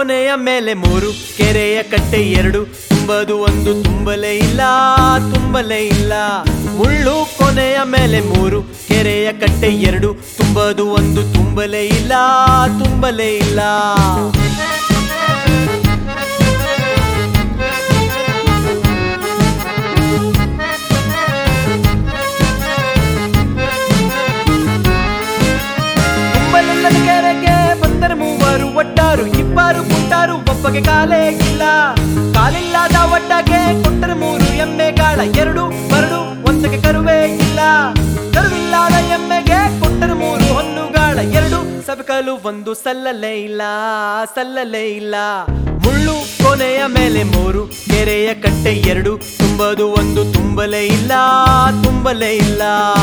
ಕೊನೆಯ ಮೇಲೆ ಮೂರು ಕೆರೆಯ ಕಟ್ಟೆ ಎರಡು ತುಂಬದು ಒಂದು ತುಂಬಲೇ ಇಲ್ಲ ತುಂಬಲೇ ಇಲ್ಲ ಮುಳ್ಳು ಕೊನೆಯ ಮೇಲೆ ಮೂರು ಕೆರೆಯ ಕಟ್ಟೆ ಎರಡು ತುಂಬದು ಒಂದು ತುಂಬಲೇ ಇಲ್ಲ ತುಂಬಲೇ ಇಲ್ಲ ತುಂಬಲಿಲ್ಲದ ಕೆರೆಗೆ ಬಂದರೆ ಮೂವರು ಒಟ್ಟಾರು ಇಬ್ಬರು ಪುಟ್ಟಾರು ಒಬ್ಬಗೆ ಕಾಲೇ ಇಲ್ಲ ಕಾಲಿಲ್ಲದ ಒಟ್ಟಾಗೆ ಕೊಟ್ಟರೆ ಮೂರು ಎಮ್ಮೆಗಾಳ ಎರಡು ಬರಡು ಒಂದಕ್ಕೆ ಕರುವೇ ಇಲ್ಲ ಕರುವಿಲ್ಲದ ಎಮ್ಮೆಗೆ ಕೊಟ್ಟರೆ ಮೂರು ಹೊನ್ನುಗಾಳ ಎರಡು ಸಬಕಲು ಒಂದು ಸಲ್ಲಲೇ ಇಲ್ಲ ಸಲ್ಲಲೇ ಇಲ್ಲ ಮುಳ್ಳು ಕೊನೆಯ ಮೇಲೆ ಮೂರು ಕೆರೆಯ ಕಟ್ಟೆ ಎರಡು ತುಂಬದು ಒಂದು ತುಂಬಲೇ ಇಲ್ಲ ತುಂಬಲೇ ಇಲ್ಲ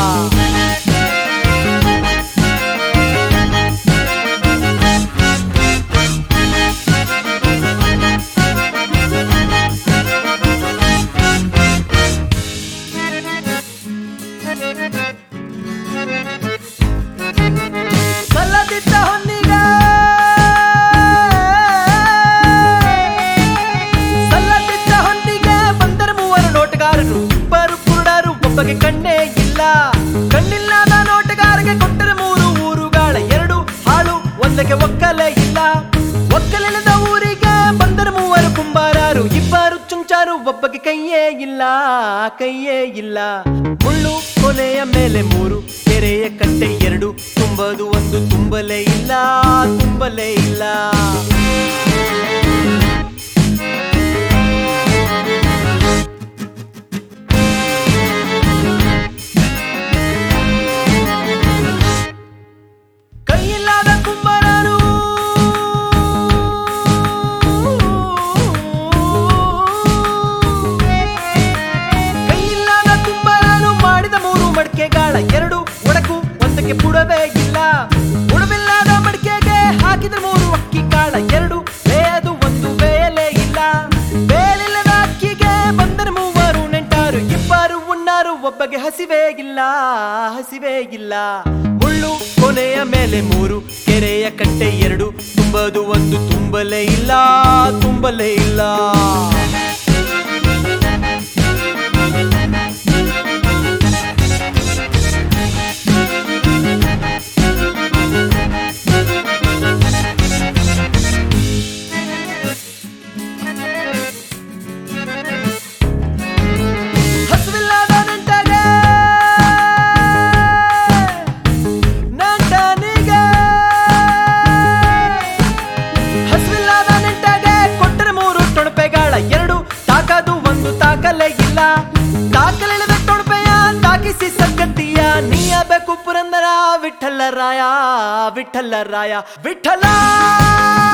ಸಲ್ಲದಿದ್ದ ಹೊನ್ನಿಗೆ ಸಲ್ಲದಿದ್ದ ಹೊನ್ನಿಗೆ ಬಂದರು ಮೂವರು ನೋಟಗಾರರು ಇಬ್ಬರು ಕುರುಡರು ಒಬ್ಬಗೆ ಕಣ್ಣೇ ಇಲ್ಲ ಕಣ್ಣಿಲ್ಲದ ನೋಟಗಾರರಿಗೆ ಕೊಟ್ಟರೆ ಮೂರು ಊರುಗಾಳ ಎರಡು ಹಾಳು ಒಂದಕ್ಕೆ ಒಕ್ಕಲೇ ಇಲ್ಲ ಒಕ್ಕಲಿಲ್ಲದ ಊರಿಗೆ ಬಂದರು ಮೂವರು ಕುಂಬಾರರು ಇಬ್ಬರು ಚುಂಚಾರು ಒಬ್ಬಗೆ ಕೈಯೇ ಇಲ್ಲ ಕೈಯೇ ಇಲ್ಲ ಮುಳ್ಳು ಕೊನೆಯ ಮೇಲೆ ಮೂರು ಕೆರೆಯ ಕಟ್ಟೆ ಎರಡು ತುಂಬದು ಒಂದು ತುಂಬಲೇ ಇಲ್ಲ ತುಂಬಲೇ ಇಲ್ಲ ಕೈಯಿಲ್ಲದ ಕುಂಬಾರರು ಕೈಯಿಲ್ಲದ ಕುಂಬಾರರು ಮಾಡಿದ ಮೂರು ಮಡಿಕೆಗಾಳ ಎರಡು ಒಡಕು ಒಂದಕ್ಕೆ ಬುಡವೇ ಇಲ್ಲ ಬುಡವಿಲ್ಲದ ಮಡಿಕೆಗೆ ಹಾಕಿದ ಮೂರು ಅಕ್ಕಿ ಕಾಳ ಎರಡು ಬೇಯದು ಒಂದು ಬೇಯಲೇ ಇಲ್ಲ ಬೇಲಿಲ್ಲದ ಅಕ್ಕಿಗೆ ಬಂದರೆ ಮೂವರು ನೆಂಟಾರು ಇಬ್ಬರು ಉಣ್ಣಾರು ಒಬ್ಬಗೆ ಹಸಿವೇ ಇಲ್ಲ ಹಸಿವೇ ಇಲ್ಲ ಮುಳ್ಳು ಕೊನೆಯ ಮೇಲೆ ಮೂರು ಕೆರೆಯ ಕಟ್ಟೆ ಎರಡು ತುಂಬದು ಒಂದು ತುಂಬಲೇ ಇಲ್ಲ ತುಂಬಲೇ ಇಲ್ಲ ಹಸುವಿಲ್ಲದ ನೆಂಟಗೆ ನೆಂಟನಿಗೆ ಹಸುವಿಲ್ಲದ ನೆಂಟಗೆ ಕೊಟ್ಟರೆ ಮೂರು ಟೊಣಪೆಗಳ ಎರಡು ತಾಕದು ಒಂದು ತಾಕಲೇ ಇಲ್ಲ ತಾಕಲಿಲ್ಲದ ಟೊಣಪೆಯ ತಾಕಿಸಿ ಸದ್ಗತಿಯ ನೀಯಬೇಕು ಪುರಂದರ ವಿಠಲ ರಾಯ ವಿಠಲ ರಾಯ ವಿಠಲ